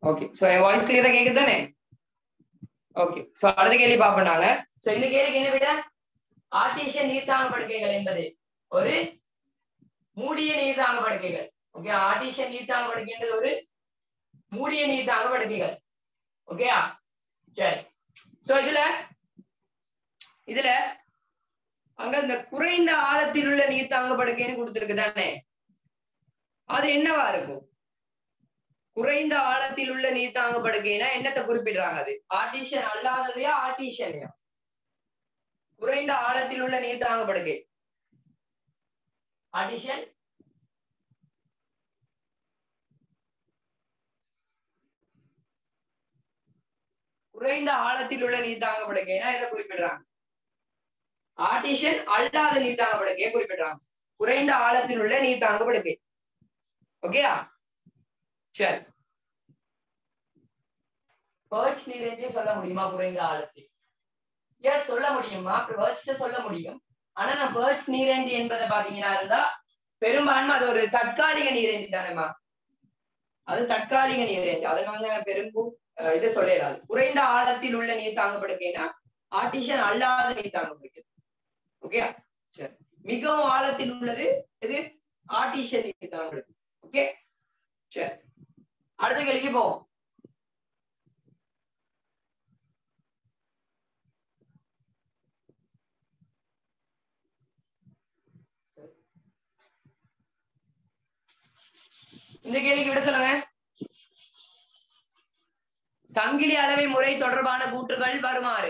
Okay so என் voice கிளியரா கேக்குது தானே ஓகே சோ அடுத்த கேள்வி பாப்போம் நாங்க சோ இந்த கேள்விக்கு என்ன விட ஆர்டிஷியன் நீர்த்தாங்க படுக்கைகள் என்பது ஒரு மூடிய நீர்த்தாங்க படுக்கைகள் ஓகே ஆர்டிஷியன் நீர்த்தாங்க படுக்கைன்றது ஒரு மூடிய நீர்த்தாங்க படுக்கைகள் ஓகேயா சரி சோ இதுல இதுல அங்க இந்த குறைந்த ஆழத்தில் உள்ள நீர்த்தாங்க படுக்கைன்னு கொடுத்திருக்கு தானே அது என்னவா இருக்கும் குறைந்த ஆழத்தில் உள்ள நீர்த்தாங்க படுக்கைனா என்னத்தை குறிப்பிடுறாங்க அது ஆர்டிஷியன் அல்லாததையா ஆர்டிஷியனையா குறைந்த ஆழத்தில் உள்ள நீர்த்தாங்க படுக்கை ஆர்டிஷியன் குறைந்த ஆழத்தில் உள்ள நீர்த்தாங்க படுக்கைனா இதை குறிப்பிடுறாங்க ஆர்டிஷியன் அல்லாத நீர்த்தாங்க படுக்கையை குறிப்பிடுறாங்க குறைந்த ஆழத்தில் உள்ள நீர்த்தாங்க படுக்கை ஓகேயா சரி பேர்ச் நீரேஞ்சே சொல்ல முடியுமா குறைந்த ஆழத்தில் எஸ் சொல்ல முடியுமா பேர்ச் சொல்ல முடியும் ஆனா நான் பேர்ச் நீரேந்தி என்பதை பாத்தீங்கன்னா இருந்தா பெரும்பான்மை அது ஒரு தற்காலிக நீரேந்தி தானேமா அது தற்காலிக நீரேந்தி அதை நாங்க பெரும்பு அஹ், இதை சொல்லலாது குறைந்த ஆழத்தில் உள்ள நீர் தாங்கப்படுக்கைனா ஆர்டிஷியன் அல்லாத நீர் தாங்கப்படுகிறது ஓகே சரி மிகவும் ஆழத்தில் உள்ளது இது ஆர்டிஷியன் நீர் தாங்கப்படுது ஓகே சரி அடுத்த கேள்விக்கு போவோம் இந்த கேள்விக்கு விட சொல்லுங்க சங்கிலி அளவை முறை தொடர்பான கூற்றுகள் வருமாறு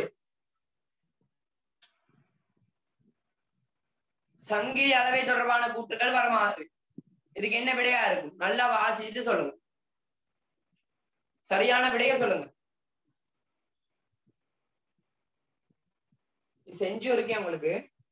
சங்கிலி அளவை தொடர்பான கூற்றுகள் வருமாறு இதுக்கு என்ன விடையா இருக்கும் நல்லா வாசிச்சுட்டு சொல்லுங்க சரியான விடைய சொல்லுங்க இது செஞ்சு இருக்கேன் உங்களுக்கு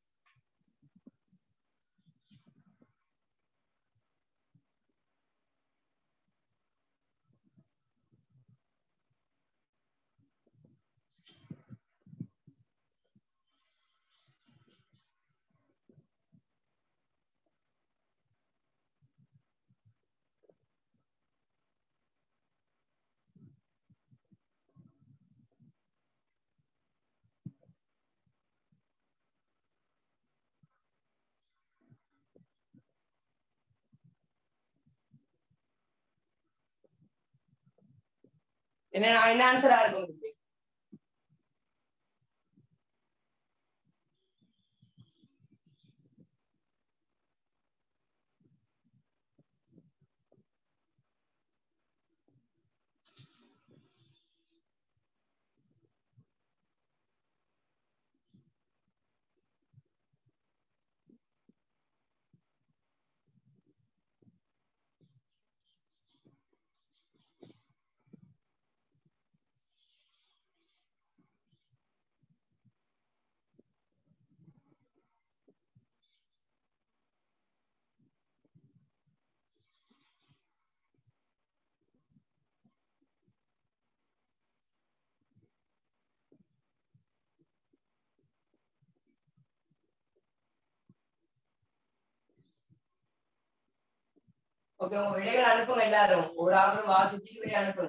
என்ன என்ன ஆன்சரா இருக்கும் இதுக்கு? ஓகே உங்க விடைகள் அனுப்புங்க எல்லாரும் ஒரு ஆவரம் வாசிச்சுட்டு விடை அனுப்புங்க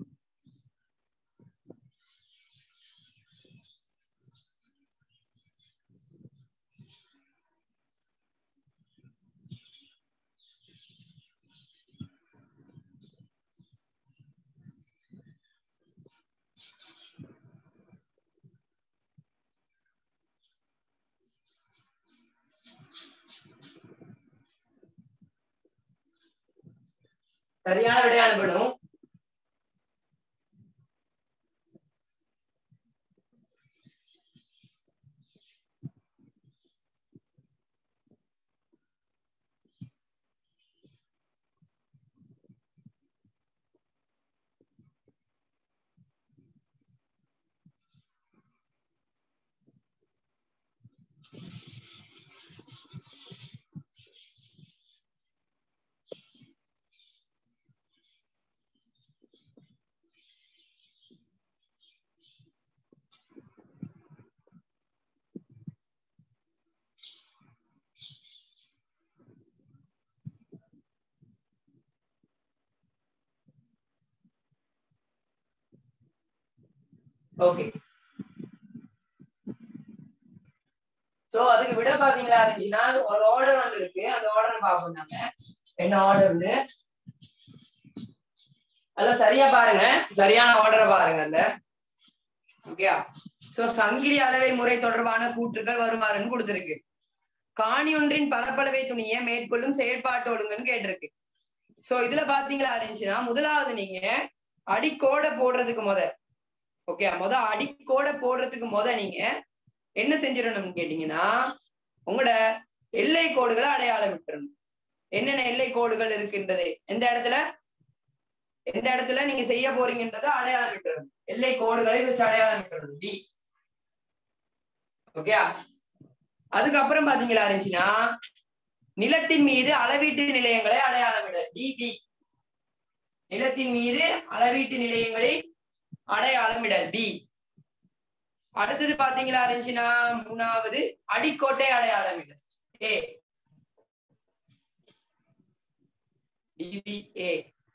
சரியான விடை அனுப்பணும் ஓகே சோ அதுக்கு விட பாத்தீங்களா இருந்துச்சுன்னா ஒரு ஆர்டர் ஒன்று இருக்கு அந்த ஆர்டர் பார்ப்போம் நாங்க என்ன ஆர்டர்னு அதெல்லாம் சரியா பாருங்க சரியான ஆர்டரை பாருங்க அந்த ஓகேயா சோ சங்கிலி அளவை முறை தொடர்பான கூற்றுகள் வருமாறுன்னு கொடுத்திருக்கு காணி ஒன்றின் பரப்பளவை துணியை மேற்கொள்ளும் செயற்பாட்டு ஒழுங்குன்னு கேட்டிருக்கு சோ இதுல பாத்தீங்களா இருந்துச்சுன்னா முதலாவது நீங்க அடிக்கோடை போடுறதுக்கு முத ஓகே முத அடிக்கோடை போடுறதுக்கு முத நீங்க என்ன செஞ்சிடணும்னு கேட்டீங்கன்னா உங்களோட எல்லை கோடுகளை அடையாளம் விட்டுறணும் என்னென்ன எல்லை கோடுகள் இருக்கின்றது எந்த இடத்துல எந்த இடத்துல நீங்க செய்ய போறீங்கன்றதை அடையாளம் விட்டுறணும் எல்லை கோடுகளை வச்சு அடையாளம் விட்டுறணும் டி ஓகே அதுக்கப்புறம் பாத்தீங்களா இருந்துச்சுன்னா நிலத்தின் மீது அளவீட்டு நிலையங்களை அடையாளம் விட டிபி நிலத்தின் மீது அளவீட்டு நிலையங்களை அடையாளம் விட டி அடுத்தது பாத்தீங்களா இருந்துச்சுன்னா மூணாவது அடிக்கோட்டை அடையாளம் விட ஏ டிபிஏ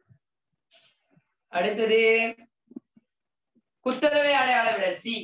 அடுத்தது குத்தரவை அடையாள விடல் சி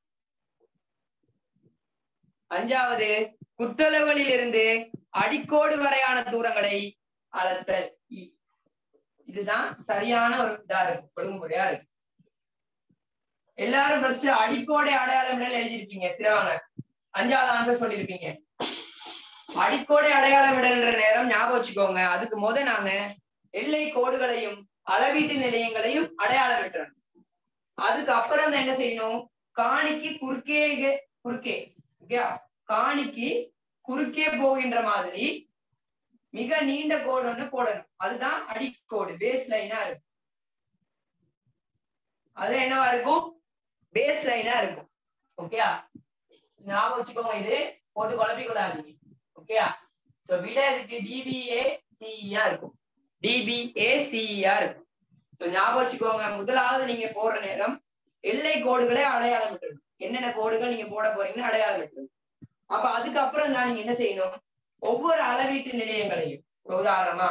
அஞ்சாவது குத்தளவுகளில் இருந்து அடிக்கோடு வரையான தூரங்களை அளத்தல் இ இதுதான் சரியான ஒரு இதா இருக்கு ஒழுங்குமுறையா இருக்கு எல்லாரும் ஃபர்ஸ்ட் அடிக்கோடை அடையாளம் விடல் எழுதியிருப்பீங்க சிறவாங்க அஞ்சாவது ஆன்சர் சொல்லியிருப்பீங்க அடிக்கோடை அடையாளம் விடல்ன்ற நேரம் ஞாபகம் வச்சுக்கோங்க அதுக்கு முத நாங்க எல்லை கோடுகளையும் அளவீட்டு நிலையங்களையும் அடையாளம் விட்டுறோம் அதுக்கு அப்புறம் தான் என்ன செய்யணும் காணிக்கு குறுக்கே குறுக்கே ஓகே காணிக்கு குறுக்கே போகின்ற மாதிரி மிக நீண்ட கோடு ஒண்ணு போடணும் அதுதான் அடிக்கோடு பேஸ் லைனா இருக்கும் அது என்னவா இருக்கும் பேஸ் லைனா இருக்கும் ஓகே ஞாபகம் வச்சுக்கோங்க இது போட்டு குழப்பி கொள்ளாதீங்க ஓகே சோ விட இதுக்கு டிபிஏ சிஇயா இருக்கும் டிபிஏ சிஇயா இருக்கும் சோ ஞாபகம் வச்சுக்கோங்க முதலாவது நீங்க போடுற நேரம் எல்லை கோடுகளை அடையாளம் விட்டுருணும் என்னென்ன கோடுகள் நீங்க போட போறீங்கன்னு அடையாளம் விட்டுருணும் அப்ப அதுக்கப்புறம் தான் நீங்க என்ன செய்யணும் ஒவ்வொரு அளவீட்டு நிலையங்களையும் ஒரு உதாரணமா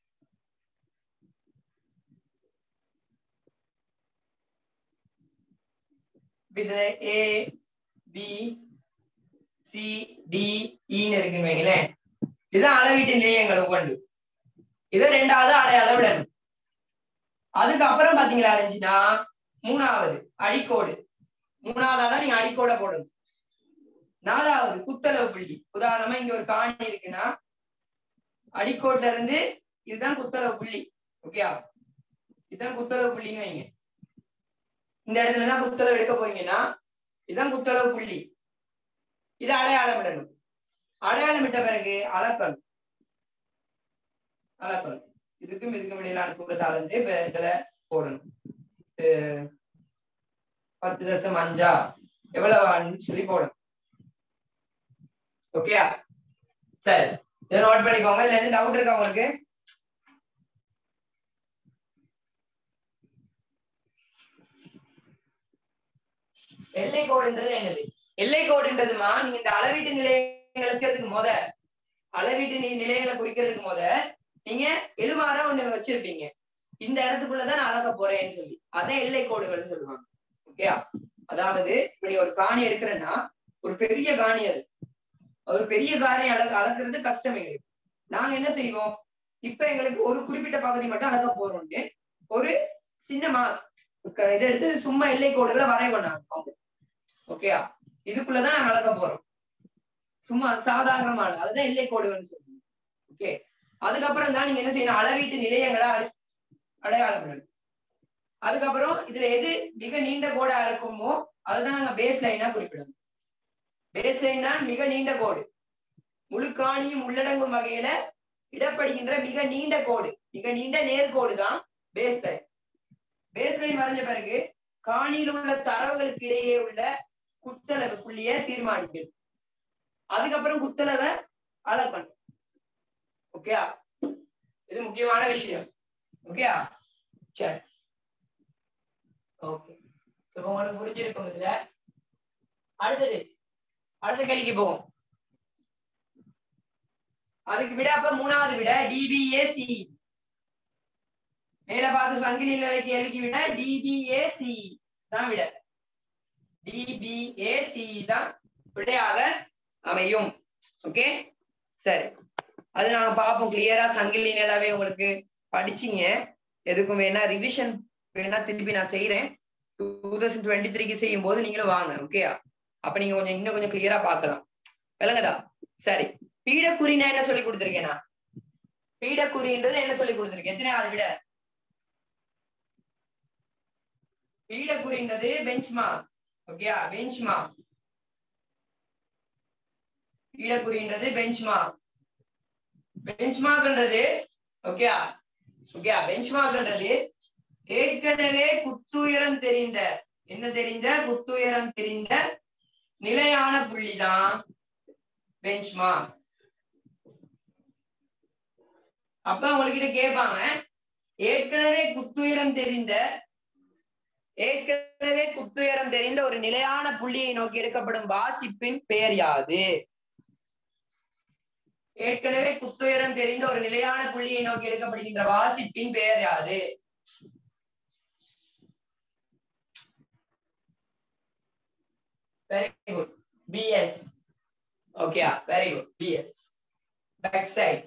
இதுல ஏ பி சி டி இன்னு இருக்குன்னு வைங்களேன் இதுதான் அளவீட்டு நிலையங்கள் ஒவ்வொன்று இதை ரெண்டாவது அடையாளம் விடணும் அதுக்கப்புறம் பாத்தீங்களா இருந்துச்சுன்னா மூணாவது அடிக்கோடு மூணாவதா தான் நீங்க அடிக்கோடை போடணும் நாலாவது குத்தளவு புள்ளி உதாரணமா இங்க ஒரு காணி இருக்குன்னா அடிக்கோட்ல இருந்து இதுதான் குத்தளவு புள்ளி ஓகேயா இதுதான் குத்தளவு புள்ளின்னு வைங்க இந்த இடத்துல தான் குத்தளவு எடுக்க போறீங்கன்னா இதுதான் குத்தளவு புள்ளி இதை அடையாளம் விடணும் அடையாளம் விட்ட பிறகு அளக்கணும் அளக்கணும் இதுக்கும் இதுக்கும் இடையிலான தூரத்தை அளந்து இப்ப இதுல போடணும் அஹ் பத்து தசம் அஞ்சா எவ்வளவு சொல்லி போடணும் ஓகேயா சரி இதை நோட் பண்ணிக்கோங்க இதுல எதுவும் டவுட் இருக்கா உங்களுக்கு எல்லை கோடுன்றது என்னது எல்லை கோடுன்றதுமா நீங்க இந்த அளவீட்டு நிலையங்களுக்கு அதுக்கு முத அளவீட்டு நி- நிலையங்களை குறிக்கிறதுக்கு முத நீங்க எழுமாறா ஒண்ணு வச்சிருப்பீங்க இந்த இடத்துக்குள்ளதான் நான் அளக்க போறேன்னு சொல்லி அதான் எல்லை கோடுகள்னு சொல்லுவாங்க ஓகேயா அதாவது இப்ப நீ ஒரு காணி எடுக்கிறேன்னா ஒரு பெரிய காணி அது ஒரு பெரிய காணி அளக்க அளக்குறது கஷ்டம் எங்களுக்கு நாங்க என்ன செய்வோம் இப்ப எங்களுக்கு ஒரு குறிப்பிட்ட பகுதி மட்டும் அளக்க போறோம்னு ஒரு சின்னமா க- இதை எடுத்து சும்மா எல்லை கோடுகளை வரைவோம் நாங்க ஓகேயா இதுக்குள்ளதான் நாங்க அளக்க போறோம் சும்மா சாதாரணமான அதுதான் எல்லை கோடுகள்னு சொல்லுவோம் ஓகே அதுக்கப்புறம் தான் நீங்க என்ன செய்யணும் அளவீட்டு நிலையங்களை அடை- அடையாளம் பண்ணணும் அதுக்கப்புறம் இதுல எது மிக நீண்ட கோடா இருக்குமோ அதுதான் நாங்க பேஸ் லைனா குறிப்பிடணும் பேஸ் லைன் தான் மிக நீண்ட கோடு முழு காணியும் உள்ளடங்கும் வகையில இடப்படுகின்ற மிக நீண்ட கோடு மிக நீண்ட நேர்கோடு தான் பேஸ் லைன் பேஸ் லைன் வரைஞ்ச பிறகு காணியில் உள்ள தரவுகளுக்கு இடையே உள்ள குத்தளவு புள்ளிய தீர்மானிக்கணும் அதுக்கப்புறம் குத்தளவை அளக்கணும் ஓகேயா இது முக்கியமான விஷயம் ஓகேயா சரி ஓகே சோ உங்களுக்கு புரிஞ்சிருக்கும் இதுல அடுத்தது அடுத்த கேள்விக்கு போவோம் அதுக்கு விட அப்ப மூணாவது விட டிபிஏசி மேல பார்த்து சங்கிலியில கேள்விக்கு விட டிபிஏசி தான் விட டிபிஏசி தான் விடையாக அமையும் ஓகே சரி அது நாங்க பார்ப்போம் கிளியரா சங்கிலி நிலாவே உங்களுக்கு படிச்சீங்க எதுக்கும் வேணா ரிவிஷன் வேணா திருப்பி நான் செய்யறேன் டூ தௌசண்ட் டுவெண்ட்டி த்ரீக்கு செய்யும் போது நீங்களும் வாங்க ஓகேயா அப்ப நீங்க கொஞ்சம் இன்னும் கொஞ்சம் கிளியரா பார்க்கலாம் விளங்குதா சரி பீடக்குறி நான் என்ன சொல்லி கொடுத்துருக்கேனா பீடக்குறின்றது என்ன சொல்லி கொடுத்துருக்கேன் எத்தனை அதை விட பீடக்குறின்றது பெஞ்ச்மார்க் ஓகேயா பெஞ்ச்மார்க் பீடக்குறின்றது பெஞ்ச்மார்க் பெஞ்ச்மார்க்ன்றது ஓகேயா ஓகேயா பெஞ்ச்மார்க்ன்றது ஏற்கனவே குத்துயரம் தெரிந்த என்ன தெரிந்த குத்துயரம் தெரிந்த நிலையான புள்ளிதான் பெஞ்ச்மார்க் அப்ப உங்ககிட்ட கேட்பாங்க ஏற்கனவே குத்துயரம் தெரிந்த ஏற்கனவே குத்துயரம் தெரிந்த ஒரு நிலையான புள்ளியை நோக்கி எடுக்கப்படும் வாசிப்பின் பெயர் யாது ஏற்கனவே குத்துயரம் தெரிந்த ஒரு நிலையான புள்ளியை நோக்கி எடுக்கப்படுகின்ற வாசிப்பின் பெயர் யாது very good BS okay very good BS back sight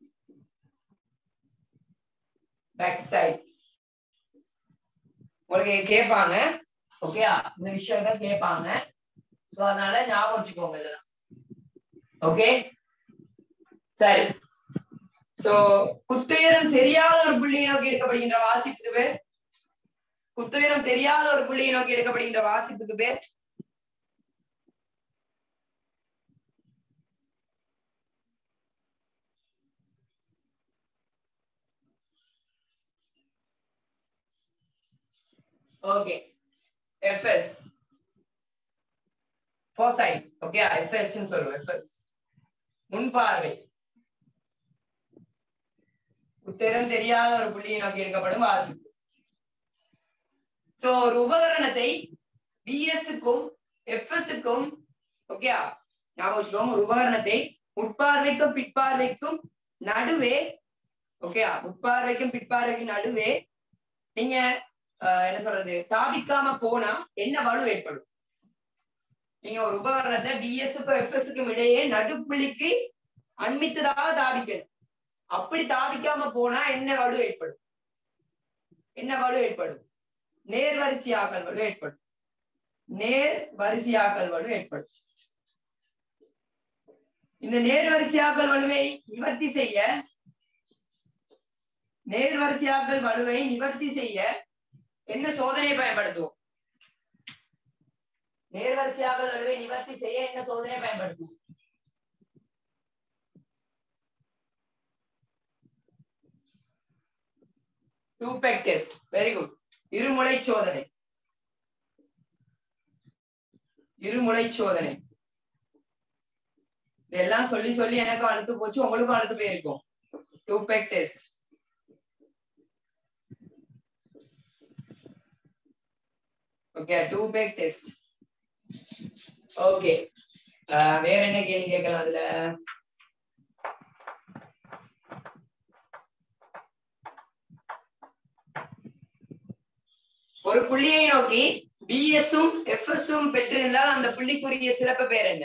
back sight உங்களுக்கு கேட்பாங்க ஓகேயா இந்த விஷயத்த கேட்பாங்க சோ அதனால ஞாபகம் வச்சுக்கோங்க இதெல்லாம் ஓகே சரி சோ குத்துயரம் தெரியாத ஒரு புள்ளியை நோக்கி எடுக்கப்படுகின்ற வாசிப்புக்கு பேர் குத்துயரம் தெரியாத ஒரு புள்ளியை நோக்கி எடுக்கப்படுகின்ற வாசிப்புக்கு பேர் okay FS foresight okay FS சொல்லுவோம் எஃப்எஸ் முன்பார்வை உத்தரம் தெரியாத ஒரு புள்ளியை நோக்கி எடுக்கப்படும் வாசிப்பு சோ ஒரு உபகரணத்தை பிஎஸ்க்கும் எஃப்எஸ்க்கும் ஓகே ஞாபகம் வச்சுக்கோங்க ஒரு உபகரணத்தை முட்பார்வைக்கும் பிற்பார்வைக்கும் நடுவே ஓகே முட்பார்வைக்கும் பிற்பார்வைக்கும் நடுவே நீங்க ஆஹ் என்ன சொல்றது தாபிக்காம போனா என்ன வலு ஏற்படும் நீங்க ஒரு உபகரணத்தை பிஎஸ்க்கும் எஃப்எஸ்க்கும் இடையே நடுப்புள்ளிக்கு அண்மித்ததாக தாபிக்கணும் அப்படி தாபிக்காம போனா என்ன வலு ஏற்படும் என்ன வலு ஏற்படும் நேர் வரிசையாக்கல் வலு ஏற்படும் நேர் வரிசையாக்கல் வலு ஏற்படும் இந்த நேர் வரிசையாக்கல் வலுவை நிவர்த்தி செய்ய நேர் வரிசையாக்கல் வலுவை நிவர்த்தி செய்ய என்ன சோதனையை பயன்படுத்துவோம் நேர்வரிசையாக்கல் வலுவை நிவர்த்தி செய்ய என்ன சோதனையை பயன்படுத்துவோம் two peg test very good இருமுறை சோதனை இருமுறை சோதனை இதெல்லாம் சொல்லி சொல்லி எனக்கும் அழுத்து போச்சு உங்களுக்கும் அழுத்து போயிருக்கும் two peg test okay two peg test okay வேற என்ன கேள்வி கேட்கலாம் அதுல ஒரு புள்ளியை நோக்கி பிஎஸும் எஃப்எஸும் பெற்றிருந்தால் அந்த புள்ளிக்குரிய சிறப்பு பேர் என்ன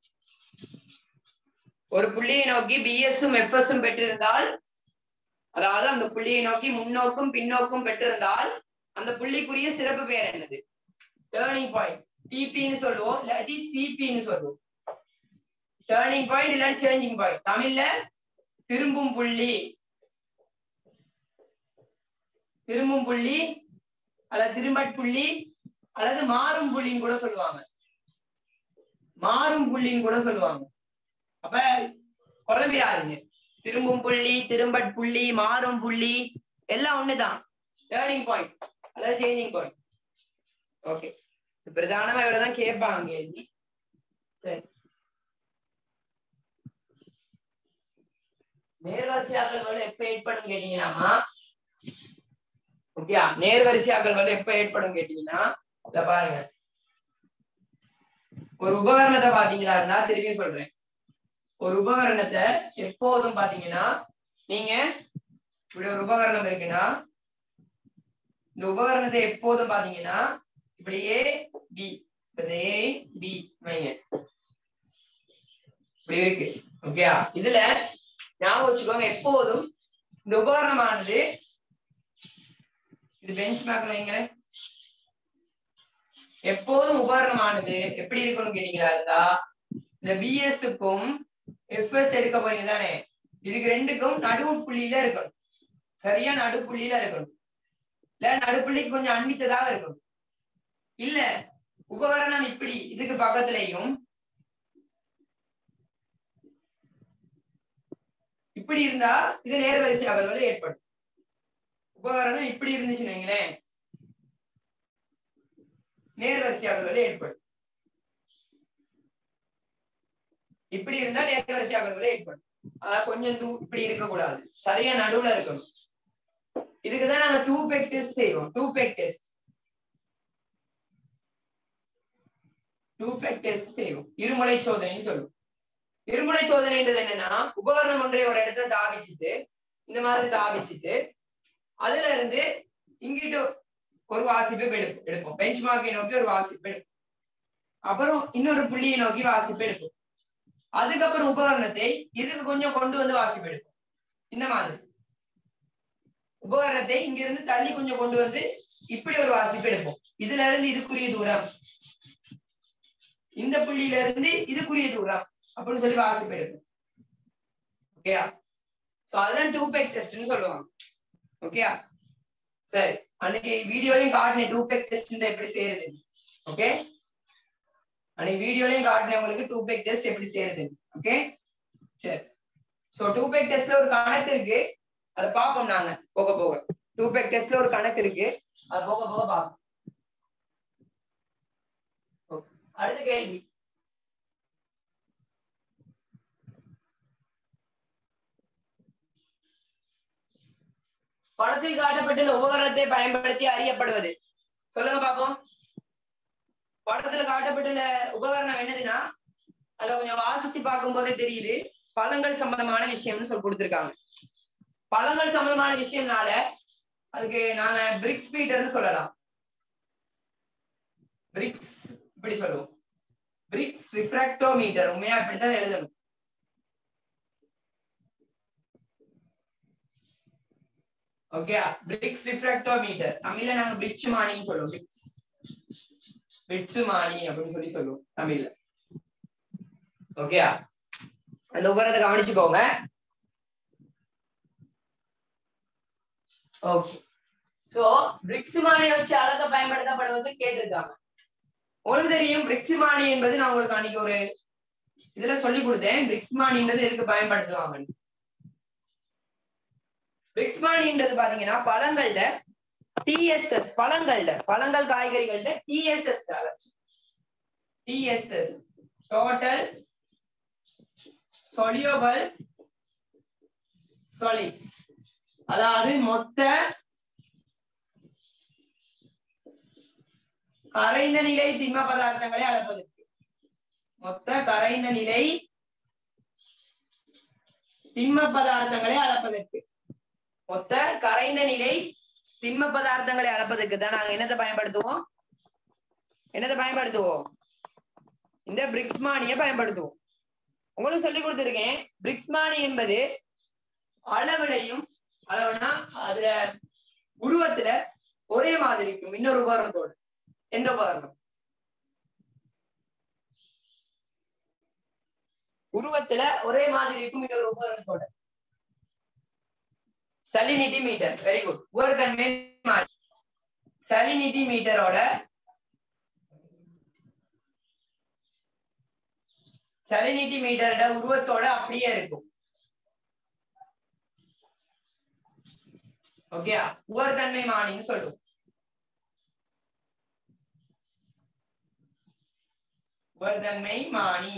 ஒரு புள்ளியை நோக்கி பிஎஸும் எஃப்எஸும் பெற்றிருந்தால் அதாவது அந்த புள்ளியை நோக்கி முன்னோக்கும் பின்னோக்கும் பெற்றிருந்தால் அந்த புள்ளிக்குரிய சிறப்பு பேர் என்னது டேர்னிங் பாயிண்ட் டிபின்னு சொல்லுவோம் இல்லாட்டி சிபின்னு சொல்லுவோம் டேர்னிங் பாயிண்ட் இல்லாட்டி சேஞ்சிங் பாயிண்ட் தமிழ்ல திரும்பும் புள்ளி திரும்பும் புள்ளி அல்லது திரும்பட் புள்ளி அல்லது மாறும் புள்ளின்னு கூட சொல்லுவாங்க மாறும் புள்ளின்னு கூட சொல்லுவாங்க அப்ப குழம்பிடாதீங்க திரும்பும் புள்ளி திரும்பட் புள்ளி மாறும் புள்ளி எல்லாம் ஒண்ணுதான் டேர்னிங் பாயிண்ட் அல்லது சேஞ்சிங் பாயிண்ட் ஓகே பிரதானமா இவ்வளவுதான் கேட்பாங்க கேள்வி சரி நேர்வரிசையாக்கல் வலு எப்ப ஏற்படும் கேட்டீங்கன்னா ஓகே நேர்வரிசையாக்கல் வலு எப்ப ஏற்படும் கேட்டீங்கன்னா இத பாருங்க ஒரு உபகரணத்தை பாத்தீங்களா திருப்பி சொல்றேன் ஒரு உபகரணத்தை எப்போதும் பாத்தீங்கன்னா நீங்க இப்படி ஒரு உபகரணம் இருக்குன்னா இந்த உபகரணத்தை எப்போதும் பாத்தீங்கன்னா இப்படி ஏ பி ஏ பி வைங்க இப்படி இருக்கு ஓகேயா இதுல ஞாபகம் வச்சுக்கோங்க எப்போதும் இந்த உபகரணமானது இது பெஞ்ச் மார்க் வைங்களேன் எப்போதும் உபகரணமானது எப்படி இருக்கணும் கேட்டீங்களா இருந்தா இந்த பிஎஸ்க்கும் எஃப்எஸ் எடுக்க போறீங்க தானே இதுக்கு ரெண்டுக்கும் நடுவு புள்ளியில இருக்கணும் சரியா நடுப்புள்ளியில இருக்கணும் இல்ல நடுப்புள்ளிக்கு கொஞ்சம் அன்னித்ததாக இருக்கணும் இல்ல உபகரணம் இப்படி இதுக்கு பக்கத்துலயும் இப்படி இருந்தா இது நேர்வரிசை அகல்வது ஏற்படும் உபகரணம் இப்படி இருந்துச்சுன்னு வைங்களேன் நேர்வரிசை அகல்வது ஏற்படும் இப்படி இருந்தா நேர்வரிசை அகல்வது ஏற்படும் அதாவது கொஞ்சம் தூ இப்படி இருக்கக்கூடாது சரியா நடுவுல இருக்கணும் இதுக்குதான் நாங்க டூ பெக் டெஸ்ட் செய்வோம் two peg test two peg test செய்வோம் இருமுறை சோதனைன்னு சொல்லுவோம் இருமுறை சோதனைன்றது என்னன்னா உபகரணம் ஒன்றை ஒரு இடத்துல தாவிச்சுட்டு இந்த மாதிரி தாவிச்சுட்டு அதுல இருந்து இங்கிட்டு ஒரு வாசிப்பை எடுப்போம் எடுப்போம் பெஞ்ச் மார்க்கை நோக்கி ஒரு வாசிப்பு எடுப்போம் அப்புறம் இன்னொரு புள்ளியை நோக்கி வாசிப்பு எடுப்போம் அதுக்கப்புறம் உபகரணத்தை இதுக்கு கொஞ்சம் கொண்டு வந்து வாசிப்பு எடுப்போம் இந்த மாதிரி உபகரணத்தை இங்கிருந்து தள்ளி கொஞ்சம் கொண்டு வந்து இப்படி ஒரு வாசிப்பு எடுப்போம் இதுல இருந்து இதுக்குரிய தூரம் இந்த புள்ளியில இருந்து இதுக்குரிய தூரம் அப்படின்னு சொல்லி வாசிப்பு எடுப்போம் ஓகேயா சோ அதுதான் டூ பேக் டெஸ்ட்னு சொல்லுவாங்க ஓகேயா சரி அன்னைக்கு வீடியோலையும் காட்டினேன் டூ பேக் டெஸ்ட் எப்படி செய்யறது ஓகே அன்னைக்கு வீடியோலையும் காட்டினேன் உங்களுக்கு டூ பேக் டெஸ்ட் எப்படி செய்யறது ஓகே சரி சோ டூ பேக் டெஸ்ட்ல ஒரு கணக்கு இருக்கு அதை பார்ப்போம் நாங்க போக போக டூ பேக் டெஸ்ட்ல ஒரு கணக்கு இருக்கு அதை போக போக பார்ப்போம் Okay. அடுத்த கேள்வி படத்தில் காட்டப்பட்டுள்ள உபகரணத்தை பயன்படுத்தி அறியப்படுவது சொல்லுங்க பாப்போம் படத்துல காட்டப்பட்டுள்ள உபகரணம் என்னதுன்னா அதுல கொஞ்சம் வாசிச்சு பார்க்கும் போதே தெரியுது பழங்கள் சம்பந்தமான விஷயம்னு சொல்லி கொடுத்திருக்காங்க பழங்கள் சம்பந்தமான விஷயம்னால அதுக்கு நாங்க பிரிக்ஸ் பீட்டர்னு சொல்லலாம் பிரிக்ஸ் இப்படி சொல்லுவோம் பிரிக்ஸ் ரிஃப்ராக்டோமீட்டர் உண்மையா இப்படித்தான் எழுதணும் ஓகே பிரிக்ஸ் ரிஃப்ராக்டோமீட்டர் தமிழ்ல நாங்க பிரிட்ஜ் மானின்னு சொல்லுவோம் பிரிக்ஸ் பிரிட்ஜ் மானி அப்படின்னு சொல்லி சொல்லுவோம் தமிழ்ல ஓகே அந்த உபகரணத்தை கவனிச்சுக்கோங்க ஓகே சோ பிரிக்ஸ் மானியை வச்சு அளக்க பயன்படுத்தப்படுவது கேட்டிருக்காங்க உங்களுக்கு தெரியும் பிரிக்ஸ் மானி என்பது நான் உங்களுக்கு அன்னைக்கு ஒரு இதுல சொல்லி கொடுத்தேன் பிரிக்ஸ் மானின்றது எதுக்கு பயன்படுத்துவாங்க பிரிக்ஸ் மானின்றது பாத்தீங்கன்னா பழங்கள்ல டிஎஸ்எஸ் பழங்கள்ல பழங்கள் காய்கறிகள்ல TSS TSS total soluble solids அதாவது மொத்த கரைந்த நிலை திண்ம பதார்த்தங்களை அளப்பதற்கு மொத்த கரைந்த நிலை திண்ம பதார்த்தங்களை அளப்பதற்கு மொத்த கரைந்த நிலை திண்ம பதார்த்தங்களை அளப்பதற்கு தான் நாங்க என்னத்தை பயன்படுத்துவோம் என்னத்தை பயன்படுத்துவோம் இந்த பிரிக்ஸ்மானிய பயன்படுத்துவோம் உங்களுக்கு சொல்லி கொடுத்திருக்கேன் பிரிக்ஸ்மானி என்பது அளவிலையும் அளவுனா அதுல உருவத்துல ஒரே மாதிரி இருக்கும் இன்னொரு உபகரணத்தோடு எந்த உபகரணம் உருவத்துல ஒரே மாதிரி இருக்கும் இன்னொரு உபகரணத்தோட சலினிட்டி மீட்டர் வெரி குட் உபகரணமே சலினிட்டி மீட்டரோட சலினிட்டி மீட்டரோட உருவத்தோட அப்படியே இருக்கும் ஓகே உவர்தன்மை மானின்னு சொல்லுவோம் உவர்தன்மை மானி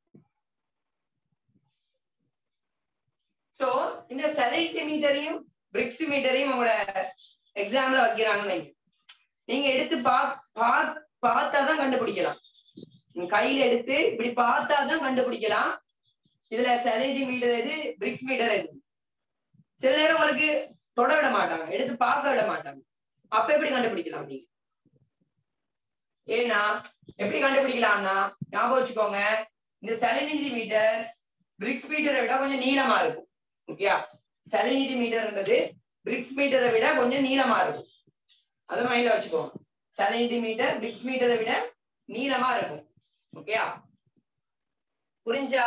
சோ இந்த சலினிட்டி மீட்டரையும் பிரிக்ஸ் மீட்டரையும் உங்களோட எக்ஸாம்ல வைக்கிறாங்கன்னு வைங்க. நீங்க எடுத்து பா பா- பார்த்தாதான் கண்டுபிடிக்கலாம் நீங்க கையில எடுத்து இப்படி பார்த்தாதான் கண்டுபிடிக்கலாம் இதுல சலினிட்டி மீட்டர் எது பிரிக்ஸ் மீட்டர் எது சில நேரம் உங்களுக்கு தொட விட மாட்டாங்க எடுத்து பார்க்க விட மாட்டாங்க அப்ப எப்படி கண்டுபிடிக்கலாம் நீங்க ஏன்னா எப்படி கண்டுபிடிக்கலாம்னா ஞாபகம் வச்சுக்கோங்க இந்த செலினிட்டி மீட்டர் பிரிக்ஸ் மீட்டரை விட கொஞ்சம் நீளமா இருக்கும் ஓகேயா செலினிட்டி மீட்டர்ன்றது பிரிக்ஸ் மீட்டரை விட கொஞ்சம் நீளமா இருக்கும் அதை மைண்ட்ல வச்சுக்கோங்க செலினிட்டி மீட்டர் பிரிக்ஸ் மீட்டரை விட நீளமா இருக்கும் ஓகேயா புரிஞ்சா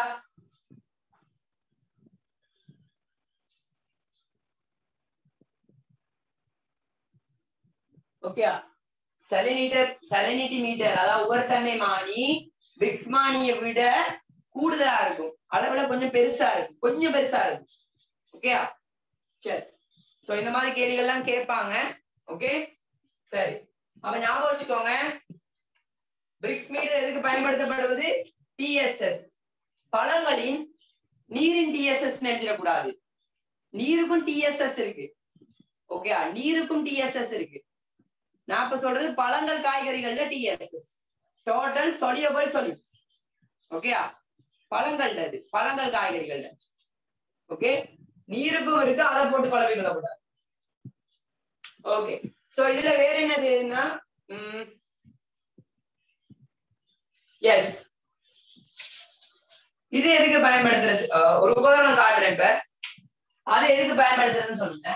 ஓகேயா செலினிட்டர் செலினிட்டி மீட்டர் அதாவது உவர்த்தன்மை மானி பிக்ஸ் மானியை விட கூடுதலா இருக்கும் அளவுல கொஞ்சம் பெருசா இருக்கும் கொஞ்சம் பெருசா இருக்கும் ஓகேயா சரி சோ இந்த மாதிரி கேள்விகள்லாம் கேட்பாங்க ஓகே சரி அப்ப ஞாபகம் வச்சுக்கோங்க பிரிக்ஸ் மீட்டர் எதுக்கு பயன்படுத்தப்படுவது டிஎஸ்எஸ் பழங்களின் நீரின் டிஎஸ்எஸ் எழுதிடக்கூடாது நீருக்கும் டிஎஸ்எஸ் இருக்கு ஓகே நீருக்கும் டிஎஸ்எஸ் இருக்கு நான் இப்ப சொல்றது பழங்கள் காய்கறிகள்ல TSS total soluble solids okay பழங்கள்ல இது பழங்கள் காய்கறிகள்ல ஓகே நீருக்கும் இருக்கு அதை போட்டு குழம்பி கொள்ளக்கூடாது ஓகே சோ இதுல வேற என்னதுன்னா எஸ் இது எதுக்கு பயன்படுத்துறது அஹ் ஒரு உபகரணம் காட்டுறேன் இப்ப அது எதுக்கு பயன்படுத்துறதுன்னு சொல்லிட்டேன்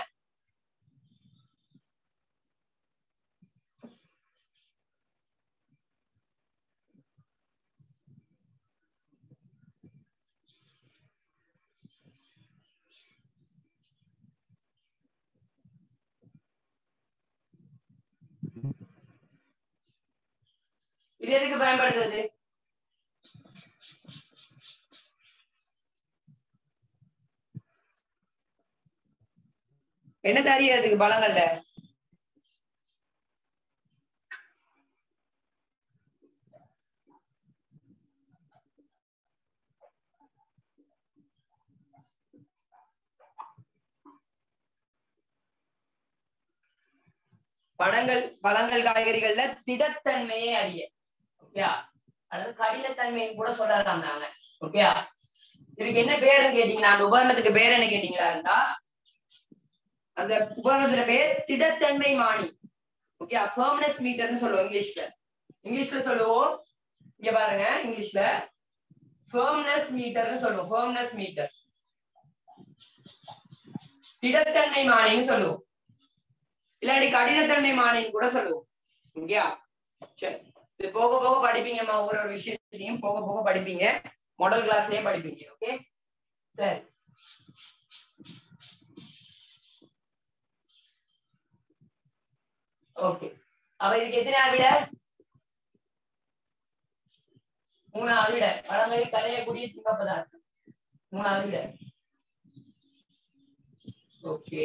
இது எதுக்கு பயன்படுத்துறது என்ன தெரியறதுக்கு பழங்கள்ல பழங்கள் பழங்கள் காய்கறிகள்ல திடத்தன்மையை அறிய ஓகேயா அல்லது கடினத்தன்மைன்னு கூட சொல்லலாம் நாங்க ஓகேயா இதுக்கு என்ன பேருன்னு கேட்டீங்கன்னா அந்த உபகரணத்துக்கு பேர் என்ன கேட்டீங்களா இருந்தா அந்த உபகரணத்துல பேர் திடத்தன்மை மானி ஓகே ஃபர்ம்னஸ் மீட்டர்னு சொல்லுவோம் இங்கிலீஷ்ல இங்கிலீஷ்ல சொல்லுவோம் இங்க பாருங்க இங்கிலீஷ்ல ஃபர்ம்னஸ் மீட்டர்னு சொல்லுவோம் ஃபர்ம்னஸ் மீட்டர் திடத்தன்மை மானின்னு சொல்லுவோம் இல்லாட்டி கடினத்தன்மை மானின்னு கூட சொல்லுவோம் ஓகேயா சரி இது போக போக படிப்பீங்கம்மா ஒவ்வொரு ஒரு விஷயத்தையும் போக போக படிப்பீங்க மாடல் கிளாஸ்லயே படிப்பீங்க ஓகே சரி ஓகே அப்ப இதுக்கு எத்தனை விட மூணாவது விட பழங்களில் கலையக்கூடிய திண்ம பதார்த்தம் மூணாவது விட ஓகே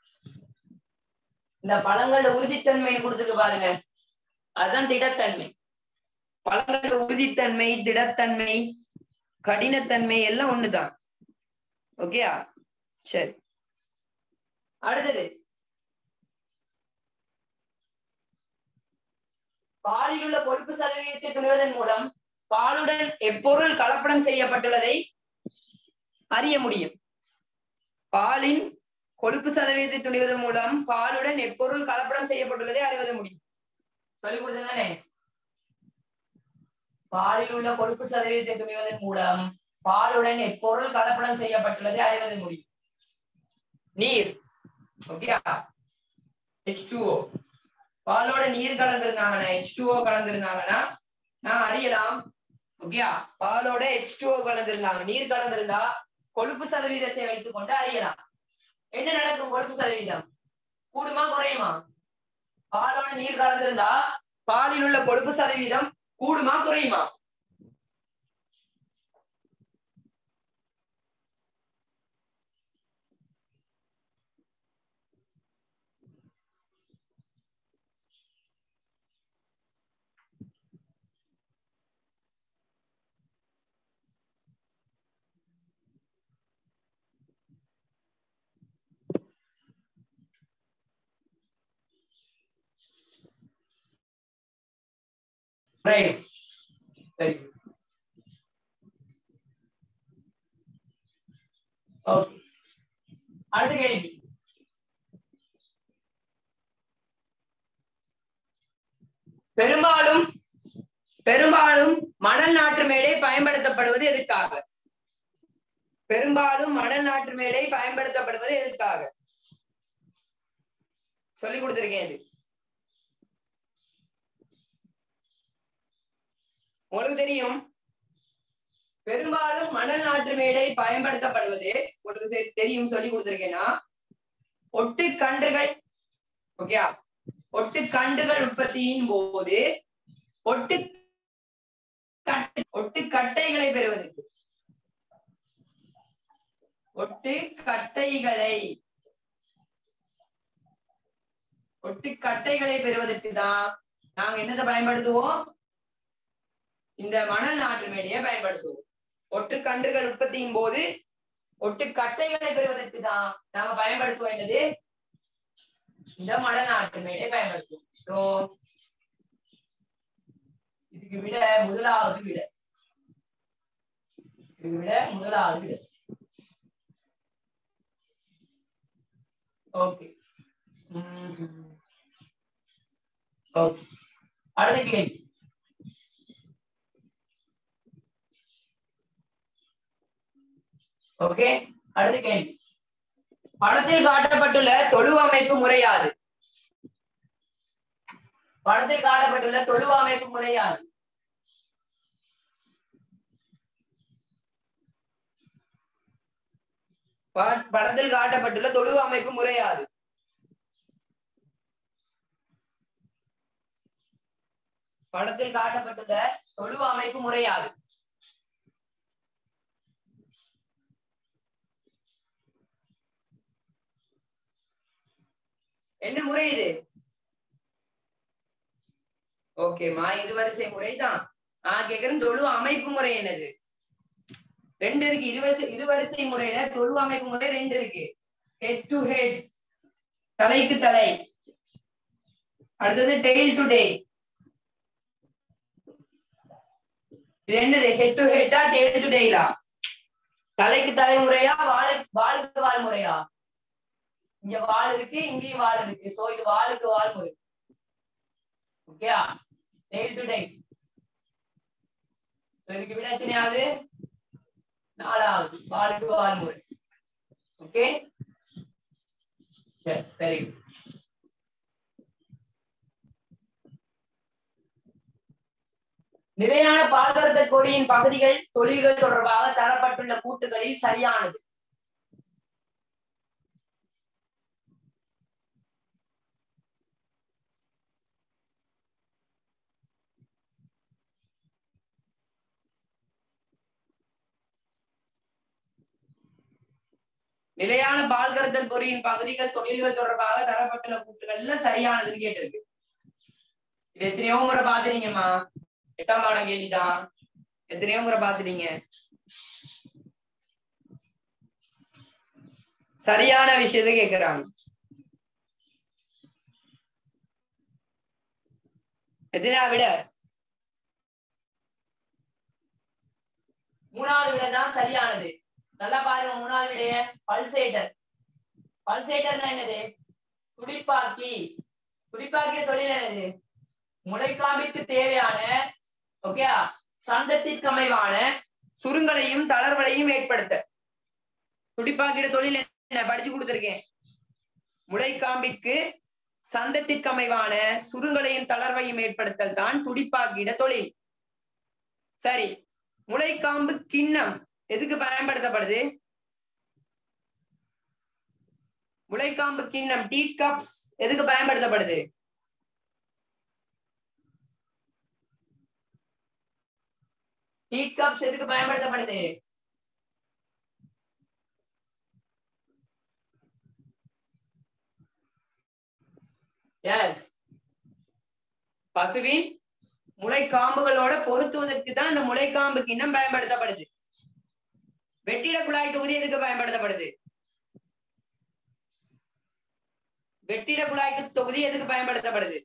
இந்த பழங்களோட உறுதித்தன்மை கொடுத்துருக்கு பாருங்க அதுதான் திடத்தன்மை பழங்களோட உறுதித்தன்மை திடத்தன்மை கடினத்தன்மை எல்லாம் ஒண்ணுதான் ஓகேயா சரி அடுத்தது பாலில் உள்ள கொழுப்பு சதவீதத்தை துணிவதன் மூலம் பாலுடன் எப்பொருள் கலப்படம் செய்யப்பட்டுள்ளதை அறிய முடியும் பாலின் கொழுப்பு சதவீதத்தை துணிவதன் மூலம் பாலுடன் எப்பொருள் கலப்படம் செய்யப்பட்டுள்ளதை அறிவது முடியும் சொல்லிக் கொடுத்ததானே பாலில் உள்ள கொழுப்பு சதவீதத்தை துணிவதன் மூலம் பாலுடன் எப்பொருள் கலப்படம் செய்யப்பட்டுள்ளதை அறிவது முடியும் நீர் ஓகே H2O பாலோட நீர் கலந்திருந்தாங்கன்னா H2O கலந்திருந்தாங்கன்னா நான் அறியலாம் ஓகேயா பாலோட H2O கலந்திருந்தாங்க நீர் கலந்திருந்தா கொழுப்பு சதவீதத்தை வைத்துக் கொண்டு அறியலாம் என்ன நடக்கும் கொழுப்பு சதவீதம் கூடுமா குறையுமா பாலோட நீர் கலந்திருந்தா பாலில் உள்ள கொழுப்பு சதவீதம் கூடுமா குறையுமா Right. Very good. Okay. அடுத்த கேள்வி பெரும்பாலும் பெரும்பாலும் மணல் நாற்று மேடை பயன்படுத்தப்படுவது எதுக்காக பெரும்பாலும் மணல் நாற்று மேடை பயன்படுத்தப்படுவது எதுக்காக சொல்லி கொடுத்திருக்கேன் இது உங்களுக்கு தெரியும் பெரும்பாலும் மணல் நாற்று மேடை பயன்படுத்தப்படுவது உங்களுக்கு சரி- தெரியும் சொல்லி கொடுத்திருக்கேன்னா ஒட்டு கன்றுகள் ஓகே ஒட்டு கன்றுகள் உற்பத்தியின் போது ஒட்டு கட்டை ஒட்டு கட்டைகளை பெறுவதற்கு ஒட்டு கட்டைகளை ஒட்டு கட்டைகளை பெறுவதற்கு தான் நாங்க என்னத்தை பயன்படுத்துவோம் இந்த மணல் நாற்று மேடையை பயன்படுத்துவோம் ஒட்டு கன்றுகள் உற்பத்தியின் போது ஒட்டு கட்டைகளை பெறுவதற்கு தான் நாங்க பயன்படுத்துவோம் என்னது இந்த மணல் நாற்று மேடையை பயன்படுத்துவோம் சோ இதுக்கு விட முதலாவது விட இதுக்கு விட முதலாவது விட ஓகே ஓகே அடுத்த கேள்வி ஓகே அடுத்த கேள்வி படத்தில் காட்டப்பட்டுள்ள தொழு அமைப்பு முறையாது படத்தில் காட்டப்பட்டுள்ள தொழு அமைப்பு முறையாது ப- படத்தில் காட்டப்பட்டுள்ள தொழு அமைப்பு முறையாது படத்தில் காட்டப்பட்டுள்ள தொழு அமைப்பு முறையாது என்ன முறை இது ஓகேமா இருவரிசை முறைதான் நான் கேக்குறேன் தொழு அமைப்பு முறை என்னது ரெண்டு இருக்கு இருவரிசை இருவரிசை முறையில தொழு அமைப்பு முறை ரெண்டு இருக்கு ஹெட் டு ஹெட் தலைக்கு தலை அடுத்தது டெய்ல் டு டெய்ல் இது என்னது ஹெட் டு ஹெட்டா டெய்ல் டு டெய்லா தலைக்கு தலை முறையா வாழு வாளுக்கு வால் முறையா இங்க வால் இருக்கு இங்கேயும் வால் இருக்கு சோ இது வாளுக்கு வால் முறை okay tail to tail so இதுக்கு விட எத்தனையாவது நாலாவது வாளுக்கு வால் முறை ஓகே சரி வெரி குட் நிலையான பால்கருத்த கொடியின் பகுதிகள் தொழில்கள் தொடர்பாக தரப்பட்டுள்ள கூட்டுகளில் சரியானது நிலையான பால் கருத்தல் பொறியின் பகுதிகள் தொழில்கள் தொடர்பாக தரப்பட்டுள்ள கூட்டுகள்ல சரியானதுன்னு கேட்டிருக்கு இது எத்தனையோ முறை பாத்துறீங்கம்மா எட்டாம் பாடம் கேள்விதான் எத்தனையோ முறை பாத்துட்டீங்க சரியான விஷயத்தை கேக்குறாங்க எத்தனையா விட மூணாவது விட தான் சரியானது நல்லா பாருங்க மூணாவது விடைய பல்சேட்டர் பல்சேட்டர்னா என்னது துடிப்பாக்கி துடிப்பாக்கிய தொழில் என்னது முளைக்காம்பிற்கு தேவையான ஓகே சந்தத்திற்கு அமைவான சுருங்கலையும் தளர்வலையும் ஏற்படுத்த துடிப்பாக்கிற தொழில் என்ன படிச்சு கொடுத்திருக்கேன் முளைக்காம்பிற்கு சந்தத்திற்கு அமைவான சுருங்கலையும் தளர்வையும் ஏற்படுத்தல் தான் துடிப்பாக்கிட தொழில் சரி முளைக்காம்பு கிண்ணம் எதுக்கு பயன்படுத்தப்படுது முளைக்காம்பு கிண்ணம் டீ கப்ஸ் எதுக்கு பயன்படுத்தப்படுது டீ கப்ஸ் எதுக்கு பயன்படுத்தப்படுது எஸ் பசுவின் முளைக்காம்புகளோட பொருத்துவதற்கு தான் இந்த முளைக்காம்பு கிண்ணம் பயன்படுத்தப்படுது வெற்றிட குழாய் தொகுதி எதுக்கு பயன்படுத்தப்படுது வெற்றிட குழாய் தொகுதி எதுக்கு பயன்படுத்தப்படுது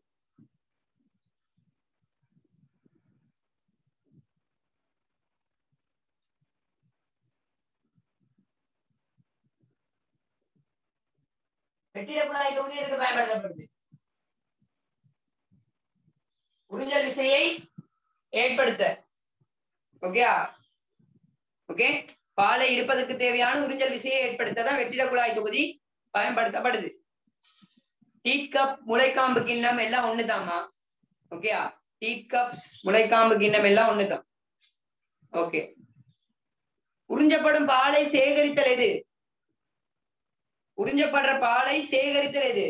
வெற்றிட குழாய் தொகுதி எதுக்கு பயன்படுத்தப்படுது உறிஞ்சல் விசையை ஏற்படுத்த ஓகேயா ஓகே பாலை இருப்பதற்கு தேவையான உறிஞ்சல் விசையை ஏற்படுத்த தான் வெற்றிட குழாய் தொகுதி பயன்படுத்தப்படுது டீட் கப் முளைக்காம்பு கிண்ணம் எல்லாம் ஒண்ணுதாம்மா ஓகேயா டீட் கப்ஸ் முளைக்காம்பு கிண்ணம் எல்லாம் ஒண்ணுதான் ஓகே உறிஞ்சப்படும் பாலை சேகரித்தல் எது உறிஞ்சப்படுற பாலை சேகரித்தல் எது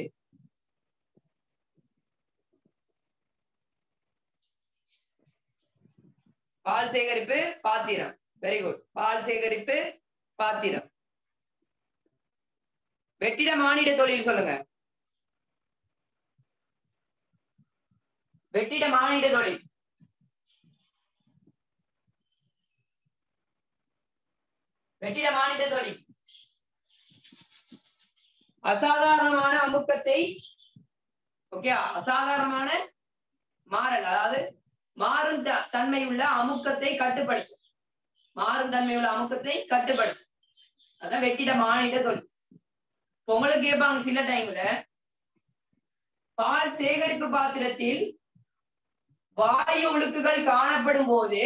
பால் சேகரிப்பு பாத்திரம் வெரி குட் பால் சேகரிப்பு பாத்திரம் வெற்றிட மானிட தொழில் சொல்லுங்க வெற்றிட மானிட தொழில் வெற்றிட மானிட தொழில் அசாதாரணமான அமுக்கத்தை ஓகே அசாதாரணமான மாறல் அதாவது மாறும் த- தன்மையுள்ள அமுக்கத்தை கட்டுப்படுத்தும் மாறும் தன்மையுள்ள அமுக்கத்தை கட்டுப்படுத்தும் அதான் வெற்றிட மானிட தொழில் இப்ப உங்களுக்கு கேட்பாங்க சில டைம்ல பால் சேகரிப்பு பாத்திரத்தில் வாயு ஒழுக்குகள் காணப்படும் போது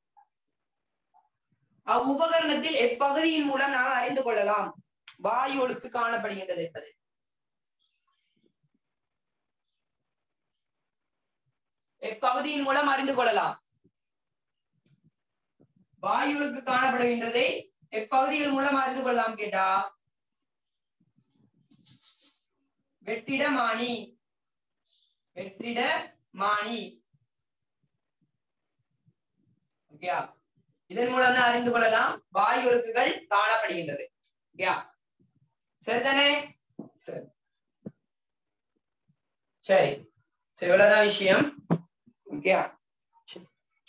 அவ்வுபகரணத்தில் எப்பகுதியின் மூலம் நாம் அறிந்து கொள்ளலாம் வாயு ஒழுக்கு காணப்படுகின்றது என்பது எப்பகுதியின் மூலம் அறிந்து கொள்ளலாம் வாயு ஒழுக்கு காணப்படுகின்றதை எப்பகுதிகள் மூலம் அறிந்து கொள்ளலாம் கேட்டா வெற்றிட மானி வெற்றிட மானி ஓகேயா இதன் மூலம் தான் அறிந்து கொள்ளலாம் வாயு ஒழுக்குகள் காணப்படுகின்றது ஓகேயா சரிதானே சரி சரி சரி இவ்வளவுதான் விஷயம் ஓகேயா சரி.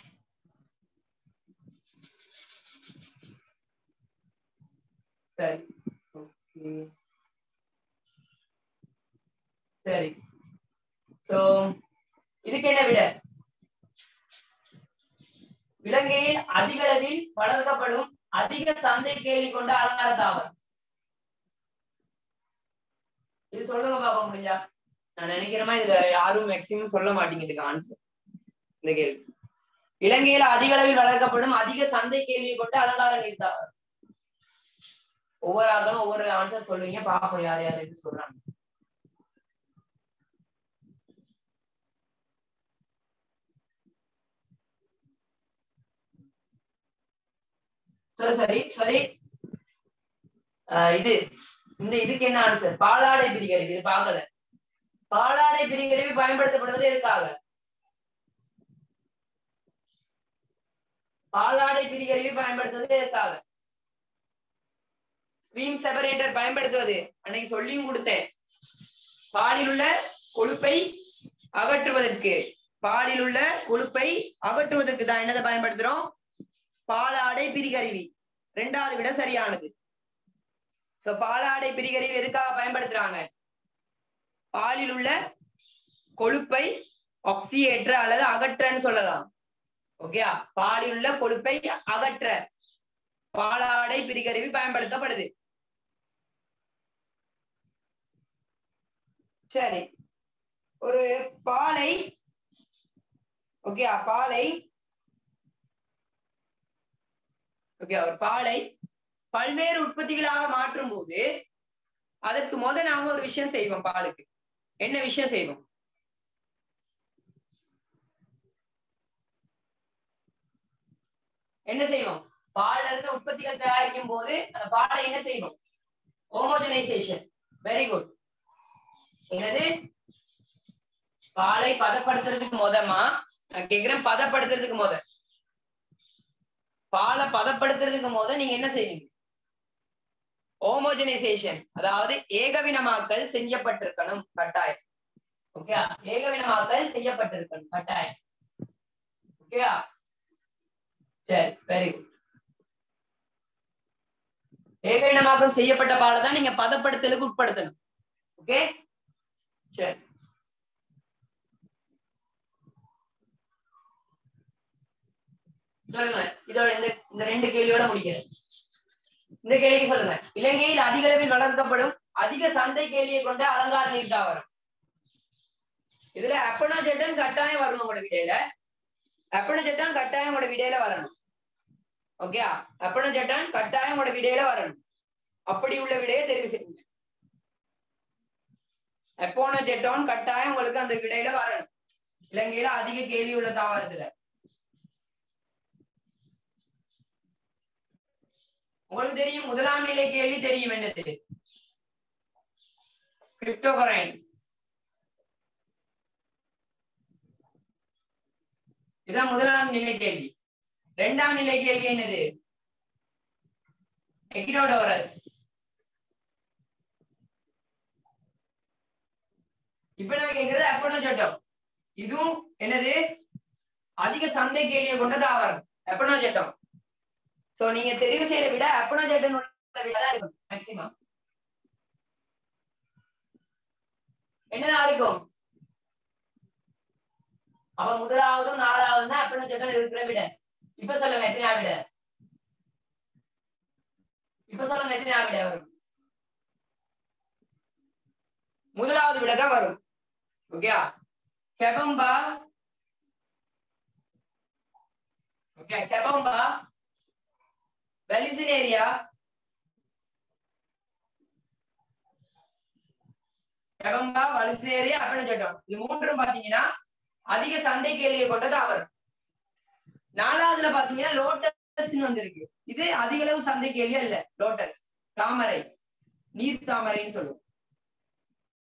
சரி ஓகே சரி சோ இதுக்கு என்ன விட இலங்கையில் அதிக அளவில் வளர்க்கப்படும் அதிக சந்தை கேள்வி கொண்ட அலங்கார தாவரம் இது சொல்லுங்க பாப்பா முடிஞ்சா நான் நினைக்கிறேமா இதுல யாரும் மேக்சிமம் சொல்ல மாட்டீங்க இதுக்கு ஆன்சர் இந்த கேள்வி இலங்கையில அதிக அளவில் வளர்க்கப்படும் அதிக சந்தை கேள்வியை கொண்ட அலங்கார நீர் தாவரம் ஒவ்வொரு ஆளும் ஒவ்வொரு ஆன்சர் சொல்லுவீங்க பாப்போம் யார் யார் எப்படி சொல்றாங்க சரி சரி சரி ஆஹ் இது இந்த இதுக்கு என்ன ஆன்சர் பாலாடை பிரிகருவி இது பார்க்கல பாலாடை பிரிகருவி பயன்படுத்தப்படுவது எதுக்காக பாலாடை பிரிகருவி பயன்படுத்துவது எதுக்காக ஸ்ட்ரீம் செப்பரேட்டர் பயன்படுத்துவது அன்னைக்கு சொல்லியும் கொடுத்தேன் பாலில் உள்ள கொழுப்பை அகற்றுவதற்கு பாலில் உள்ள கொழுப்பை அகற்றுவதற்கு தான் என்னதை பயன்படுத்துறோம் பாலாடை பிரிகருவி ரெண்டாவது விட சரியானது சோ பாலாடை பிரிகருவி எதுக்காக பயன்படுத்துறாங்க பாலில் உள்ள கொழுப்பை ஆக்சியேற்ற அல்லது அகற்றன்னு சொல்லலாம் ஓகேயா பாலில் உள்ள கொழுப்பை அகற்ற பாலாடை பிரிகருவி பயன்படுத்தப்படுது சரி ஒரு பாலை ஓகே பாலை ஓகே ஒரு பாலை பல்வேறு உற்பத்திகளாக மாற்றும் போது அதற்கு முத நாம ஒரு விஷயம் செய்வோம் பாலுக்கு என்ன விஷயம் செய்வோம் என்ன செய்வோம் பால்ல இருந்து உற்பத்திகள் தயாரிக்கும் போது அந்த பாலை என்ன செய்வோம் ஹோமோஜனைசேஷன் வெரி குட் என்னது பாலை பதப்படுத்துறதுக்கு முதமா நான் கேக்குறேன் பதப்படுத்துறதுக்கு முத பாலை பதப்படுத்துறதுக்கு முத நீங்க என்ன செய்வீங்க ஹோமோஜனைசேஷன் அதாவது ஏகவினமாக்கல் செய்யப்பட்டிருக்கணும் கட்டாயம் ஓகே ஏகவினமாக்கல் செய்யப்பட்டிருக்கணும் கட்டாயம் ஓகேயா சரி வெரி குட் ஏகவினமாக்கம் செய்யப்பட்ட பாலை தான் நீங்க பதப்படுத்தலுக்கு உட்படுத்தணும் ஓகே சரி சொல்லுங்க இதோட இந்த இந்த ரெண்டு கேள்வியோட முடிக்கிறேன் இந்த கேள்விக்கு சொல்லுங்க இலங்கையில் அதிக அளவில் வளர்க்கப்படும் அதிக சந்தை கேள்வியை கொண்ட அலங்கார நீர் தாவரம் இதுல அப்பனோஜெட்டன் கட்டாயம் வரணும் உங்களோட இடையில அப்பன ஜட்டான் கட்டாயம் உங்களோட விடையில வரணும் ஓகே அப்பன ஜட்டான் கட்டாயம் உங்களோட விடையில வரணும் அப்படி உள்ள விடையை தெரிவு செய்யுங்க எப்போன ஜெட்டான் கட்டாயம் உங்களுக்கு அந்த விடையில வரணும் இலங்கையில அதிக கேள்வி உள்ள தாவரத்துல உங்களுக்கு தெரியும் முதலாம் நிலை கேள்வி தெரியும் என்னது கிரிப்டோகரைன் இதான் முதலாம் நிலை கேள்வி இரண்டாம் நிலை கேள்வி என்னது எக்கினோடோரஸ் இப்ப நான் கேக்குறது அப்பனோ சட்டம் இதுவும் என்னது அதிக சந்தை கேள்வியை கொண்ட தாவரம் அப்பனோ சட்டம் சோ நீங்க தெரிவு செய்யற விட அப்பனோ சட்டம் உள்ள விட தான் இருக்கும் மேக்சிமம் என்னதான் இருக்கும் அப்ப முதலாவதும் நாலாவதும் தான் அப்பனோ சட்டம் இருக்கிற விட இப்ப சொல்லுங்க எத்தனை விட இப்ப சொல்லுங்க எத்தனை விட வரும் முதலாவது விட தான் வரும் ஓகே கெபம்பா ஓகே கெபம்பா வெலிசினேரியா கெபம்பா வலிசினேரியா அப்படின்னு சொல்லிட்டோம் இது மூன்றும் பாத்தீங்கன்னா அதிக சந்தை கேள்வியை கொண்டது அவர் நாலாவதுல பாத்தீங்கன்னா லோட்டஸ் வந்திருக்கு இது அதிக அளவு சந்தை கேள்வியா இல்ல லோட்டஸ் தாமரை நீர் தாமரைன்னு சொல்லுவோம்